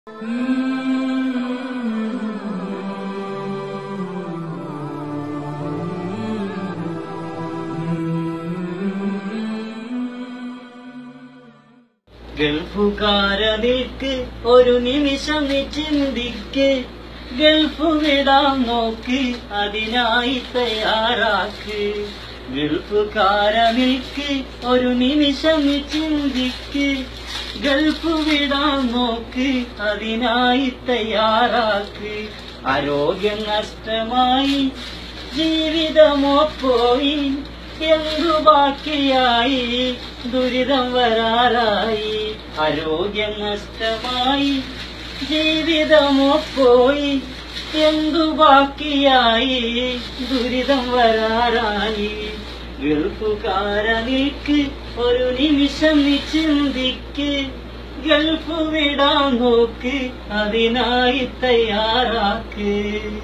ഗൾഫുകാര നിൽക്ക് ഒരു നിമിഷം നീ ചിന്തിക്ക് ഗൾഫ് വിടാൻ നോക്ക് അതിനായി തയ്യാറാക്ക് ഗൾഫുകാര നിൽക്ക് ഒരു നിമിഷം നീ ചിന്തിക്ക് ഗൾഫ് വിടാൻ നോക്ക് അതിനായി തയ്യാറാക്ക് ആരോഗ്യം നഷ്ടമായി ജീവിതമോ പോയി എന്തു ബാക്കിയായി ദുരിതം വരാറായി ആരോഗ്യം നഷ്ടമായി ജീവിതമോ പോയി എന്തു ബാക്കിയായി ദുരിതം വരാറായി ഗൾഫുകാര നിൽക്ക് ഒരു നിമിഷം നീ ചിന്തിക്ക് ഗൾഫ് വിടാൻ നോക്ക് അതിനായി തയ്യാറാക്ക്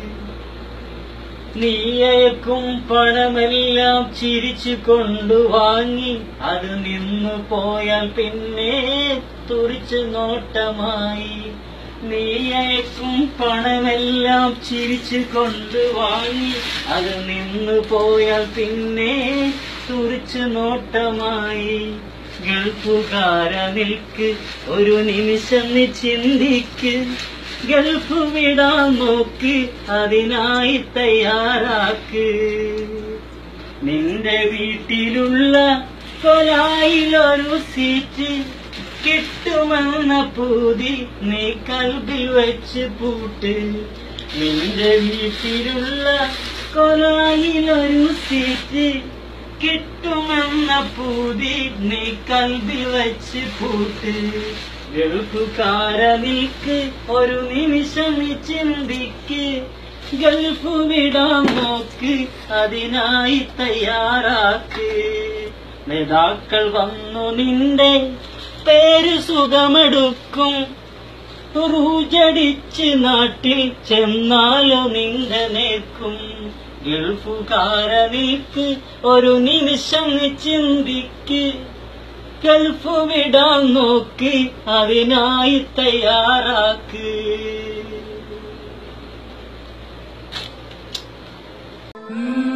നീയയക്കും പണമെല്ലാം ചിരിച്ചു കൊണ്ടു വാങ്ങി അത് നിന്നു പോയാൽ പിന്നെ തുറിച്ചു നോട്ടമായി നീയയക്കും പണമെല്ലാം ചിരിച്ചു കൊണ്ടു വാങ്ങി അത് നിന്നു പോയാൽ പിന്നെ തുറിച്ചു നോട്ടമായി ഗൾഫുകാര നിൽക്ക് ഒരു നിമിഷം നീ ചിന്തിക്ക് ഗൾഫ് വിടാൻ നോക്ക് അതിനായി തയ്യാറാക്ക് നിന്റെ വീട്ടിലുള്ള കൊലായിലൊരു സീറ്റ് കിട്ടുമെന്ന പൂതി നീ കൽബിൽ വെച്ച് പൂട്ട് നിന്റെ വീട്ടിലുള്ള കൊലായിലൊരു സീറ്റ് കിട്ടുമെന്ന പൂതി നീ കൽബിൽ വെച്ച് പൂട്ട് ഗൾഫുകാര നീക്ക് ഒരു നിമിഷം നീ ചിന്തിക്ക് ഗൾഫ് വിടാൻ നോക്ക് അതിനായി തയ്യാറാക്ക് നേതാക്കൾ വന്നു നിന്റെ പേര് സുഖമെടുക്കും റൂജടിച്ച് നാട്ടിൽ ചെന്നാലോ നിന്റെ നേക്കും ഗൾഫുകാര നീക്ക് ഒരു നിമിഷം നീ ചിന്തിക്ക് ഗൾഫ് വിടാൻ നോക്ക് അതിനായി തയ്യാറാക്ക് Mm.